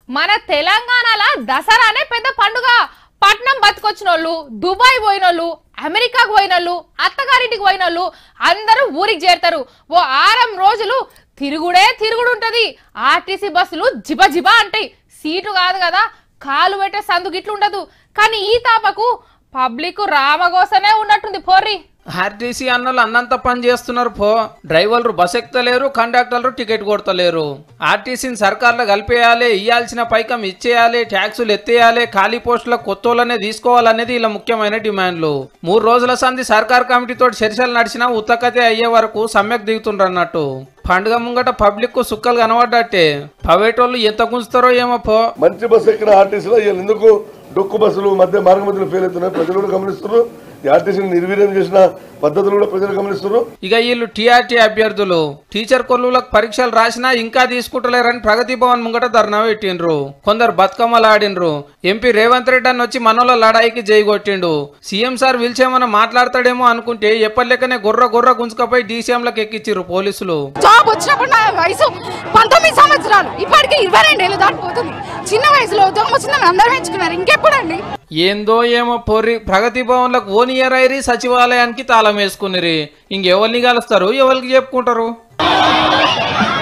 మన తెలంగాణలో దసరానే పెద్ద పండుగ పట్నం బతికొచ్చినోళ్ళు దుబాయ్ పోయినోళ్ళు అమెరికాకు పోయినోళ్ళు అత్తగారింటికి పోయినోళ్ళు అందరూ ఊరికి చేరుతారు ఓ ఆరం రోజులు తిరుగుడే తిరుగుడు ఉంటది ఆర్టీసీ బస్సులు జిబ జిబ అంటాయి సీటు కాదు కదా కాలు పెట్టే సందు గిట్లుండదు కానీ ఈ తాపకు పబ్లిక్ రామగోసనే ఉన్నట్టుంది పోర్రి ఆర్టీసీ అన్నలు అన్నంత పని చేస్తున్నారు పో డ్రైవర్లు బస్ ఎక్కుతలేరు కండక్టర్లు టికెట్ కొడతలేరు ఆర్టీసీని సర్కార్లో కలిపేయాలి ఇయ్యాల్సిన పైకం ఇచ్చేయాలి ట్యాక్సులు ఎత్తేయాలి ఖాళీ పోస్టుల కొత్తోళ్ళనే తీసుకోవాలనేది ఇలా ముఖ్యమైన డిమాండ్లు మూడు రోజుల సంధి సర్కార్ కమిటీతో చర్చలు నడిచినా ఉత్తకతే అయ్యే వరకు సమ్యక్ దిగుతుండ్రు అన్నట్టు పండుగ ముంగట పబ్లిక్ కు సుక్కలు కనబడ్డట్టే ప్రైవేట్ వాళ్ళు ఎంత గుంచుతారో ఏమో పో మంచి బస్సు ఎక్కిన ఆర్టీసీలో వీళ్ళు ఎందుకు డొక్కు బస్సులు మధ్య మార్గ మధ్యలో ఫెయిల్ అవుతున్నాయి ప్రజలు కూడా గమనిస్తున్నారు ఈ ఆర్టీసీని నిర్వీర్యం చేసిన పద్ధతులు కూడా ప్రజలు గమనిస్తున్నారు ఇక వీళ్ళు టీఆర్టీ అభ్యర్థులు టీచర్ కొల్లులకు పరీక్షలు రాసినా ఇంకా తీసుకుంటలేరని ప్రగతి భవన్ ముంగట ధర్నా పెట్టిండ్రు కొందరు బతుకమ్మలు ఆడిండ్రు ఎంపీ రేవంత్ రెడ్డి అని వచ్చి మనోళ్ళ లడాయికి జై కొట్టిండు సీఎం సార్ పిలిచేమన్నా మాట్లాడతాడేమో అనుకుంటే ఎప్పటిలెక్కనే గుర్ర గుర్ర గుంజుకపోయి డీసీఎంలకు ఎక్కిచ్చిర్రు పోలీసులు జాబ్ వచ్చినప్పుడు నా వయసు పంతొమ్మిది సంవత్సరాలు ఇప్పటికి ఇరవై రెండేళ్ళు దాటిపోతుంది చిన్న వయసులో ఉద్యోగం వచ్చిందని అందరూ పెంచుకున్నారు ఇంకెప్పుడండి ఏందో ఏమో పొర్రి ప్రగతి భవన్లకు ఓన్ ఇయర్ అయిరి సచివాలయానికి తాళం వేసుకునిరి ఇంకెవరిని కలుస్తారు ఎవరికి చెప్పుకుంటారు